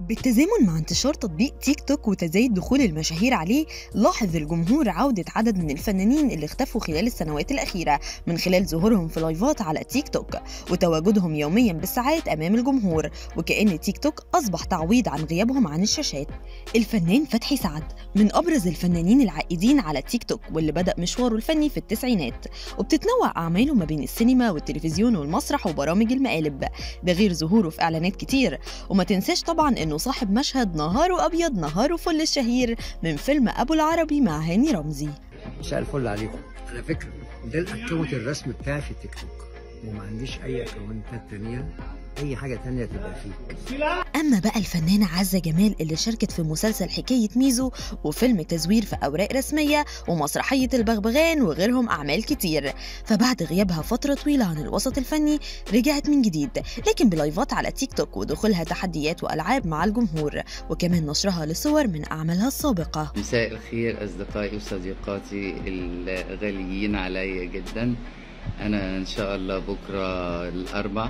بالتزامن مع انتشار تطبيق تيك توك وتزايد دخول المشاهير عليه لاحظ الجمهور عودة عدد من الفنانين اللي اختفوا خلال السنوات الأخيرة من خلال ظهورهم في لايفات على تيك توك وتواجدهم يوميا بالساعات أمام الجمهور وكأن تيك توك أصبح تعويض عن غيابهم عن الشاشات الفنان فتحي سعد من أبرز الفنانين العائدين على تيك توك واللي بدأ مشواره الفني في التسعينات وبتتنوع أعماله ما بين السينما والتلفزيون والمسرح وبرامج المقالب ده غير ظهوره في إعلانات كتير وما تنساش طبعا إنه صاحب مشهد نهاره أبيض نهاره فل الشهير من فيلم أبو العربي مع هاني رمزي مساء الفل عليكم على فكره ده الاكونت الرسمي بتاعي في التيك توك وما عنديش اي اكونتات تانية اي حاجه تانية تبقى فيك أما بقى الفنانة عزة جمال اللي شاركت في مسلسل حكاية ميزو وفيلم تزوير في أوراق رسمية ومسرحية البغبغان وغيرهم أعمال كتير فبعد غيابها فترة طويلة عن الوسط الفني رجعت من جديد لكن بلايفات على تيك توك ودخولها تحديات وألعاب مع الجمهور وكمان نشرها لصور من أعمالها السابقة مساء الخير أصدقائي وصديقاتي الغاليين عليا جدا أنا إن شاء الله بكرة الأربع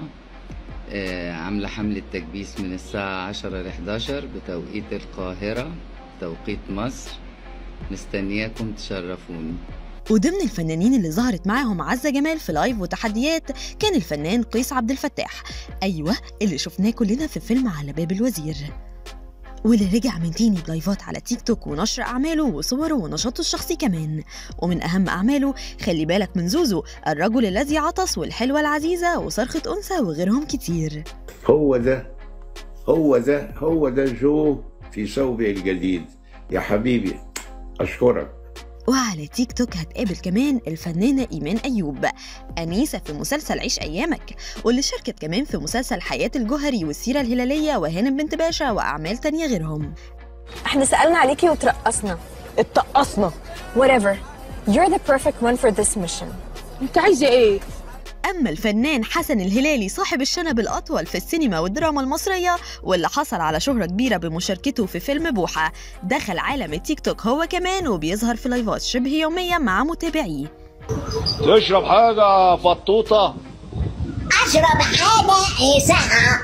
آه، عاملة حملة تكبيس من الساعة 10 ل 11 بتوقيت القاهرة توقيت مصر مستنياكم تشرفوني وضمن الفنانين اللي ظهرت معاهم عزة جمال في لايف وتحديات كان الفنان قيس عبد الفتاح أيوة اللي شفناه كلنا في فيلم على باب الوزير واللي رجع من تاني بلايفات على تيك توك ونشر أعماله وصوره ونشاطه الشخصي كمان ومن أهم أعماله خلي بالك من زوزو الرجل الذي عطس والحلوة العزيزة وصرخة أنثى وغيرهم كتير هو ده هو ده هو ده جو في ثوبه الجديد يا حبيبي أشكرك وعلى تيك توك هتقابل كمان الفنانة إيمان أيوب أنيسة في مسلسل عيش أيامك واللي شاركت كمان في مسلسل حياة الجوهري والسيرة الهلالية وهانم بنت باشا وأعمال تانية غيرهم احنا سألنا عليكي وترقصنا اتقصنا whatever you're the perfect one for this mission انت عايزه ايه أما الفنان حسن الهلالي صاحب الشنب الأطول في السينما والدراما المصرية واللي حصل على شهرة كبيرة بمشاركته في فيلم بوحة دخل عالم التيك توك هو كمان وبيظهر في لايفات شبه يومية مع متابعيه تشرب حاجة فطوطة اشرب حاجه ساقعه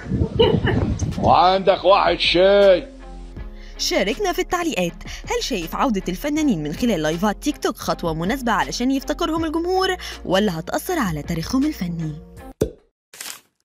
وعندك واحد شاي شاركنا في التعليقات هل شايف عودة الفنانين من خلال لايفات تيك توك خطوة مناسبة علشان يفتكرهم الجمهور ولا هتأثر على تاريخهم الفني؟